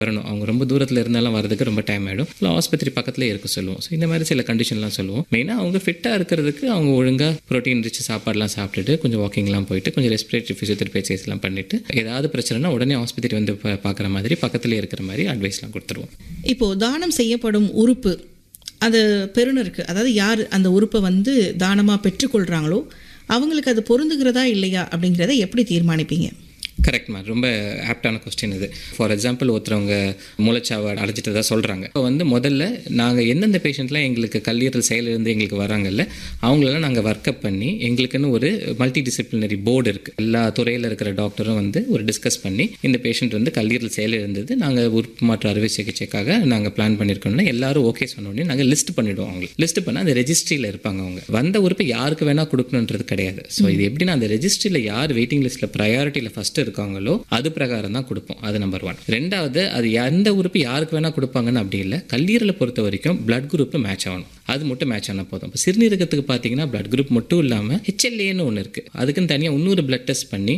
வரணும் அவங்க ரொம்ப தூரத்தில் இருந்தாலும் வரதுக்கு ரொம்ப டைம் ஆகிடும் இல்லை ஆஸ்பத்திரி பக்கத்துலேயே இருக்க சொல்லுவோம் ஸோ இந்த மாதிரி சில கண்டிஷன்லாம் சொல்லுவோம் மெயினாக அவங்க ஃபிட்டாக இருக்கிறதுக்கு அவங்க ஒழுங்காக ப்ரோட்டீன் ரிச் சாப்பாடுலாம் சாப்பிட்டுட்டு கொஞ்சம் வாக்கிங்லாம் போயிட்டு கொஞ்சம் ரெஸ்பிரேட்டரி ஃபிசியோதெரபி எக்ஸசைஸ்லாம் பண்ணிட்டு ஏதாவது பிரச்சனைனா உடனே ஆஸ்பத்திரி வந்து பா- பார்க்குற மாதிரி பக்கத்துலேயே இருக்கிற மாதிரி அட்வைஸ்லாம் கொடுத்துருவோம் இப்போ தானம் செய்யப்படும் உறுப்பு அது பெறுநருக்கு அதாவது யார் அந்த உறுப்பை வந்து தானமாக பெற்றுக்கொள்கிறாங்களோ அவங்களுக்கு அது பொருந்துகிறதா இல்லையா அப்படிங்கிறத எப்படி தீர்மானிப்பீங்க கரெக்ட் மேம் ரொம்ப ஆப்டான கொஸ்டின் இது ஃபார் எக்ஸாம்பிள் ஒருத்தவங்க மூளைச்சாவை அடைஞ்சிட்டதா சொல்கிறாங்க இப்போ வந்து முதல்ல நாங்கள் எந்தெந்த பேஷண்ட்லாம் எங்களுக்கு கல்லீரல் செயலிருந்து எங்களுக்கு வராங்கல்ல அவங்களெல்லாம் நாங்கள் ஒர்க்கப் பண்ணி எங்களுக்குன்னு ஒரு மல்டி டிசிப்ளினரி போர்டு இருக்குது எல்லா துறையில் இருக்கிற டாக்டரும் வந்து ஒரு டிஸ்கஸ் பண்ணி இந்த பேஷண்ட் வந்து கல்லீரல் செயல் இருந்தது நாங்கள் உறுப்பு மாற்று அறுவை சிகிச்சைக்காக நாங்கள் பிளான் பண்ணியிருக்கோம்னா எல்லாரும் ஓகே சொன்னோடனே நாங்கள் லிஸ்ட் பண்ணிவிடுவோம் அவங்களுக்கு லிஸ்ட் பண்ணால் அந்த ரெஜிஸ்ட்ரியில் இருப்பாங்க அவங்க வந்த உறுப்பு யாருக்கு வேணால் கொடுக்கணுன்றது கிடையாது ஸோ இது எப்படின்னா அந்த ரெஜிஸ்ட்ரியில் யார் வெயிட்டிங் லிஸ்ட்டில் ப்ரையாரிட்டியில் ஃபஸ்ட்டு இருக்காங்களோ அது பிரகாரம் தான் கொடுப்போம் அது நம்பர் ஒன் ரெண்டாவது அது எந்த உறுப்பு யாருக்கு வேணால் கொடுப்பாங்கன்னு அப்படி இல்லை கல்லீரலை பொறுத்த வரைக்கும் பிளட் குரூப் மேட்ச் ஆகணும் அது மட்டும் மேட்ச் ஆனால் போதும் இப்போ சிறுநீரகத்துக்கு பார்த்தீங்கன்னா பிளட் குரூப் மட்டும் இல்லாமல் ஹெச்எல்ஏன்னு ஒன்று இருக்குது அதுக்குன்னு தனியாக இன்னொரு பிளட் டெஸ்ட் பண்ணி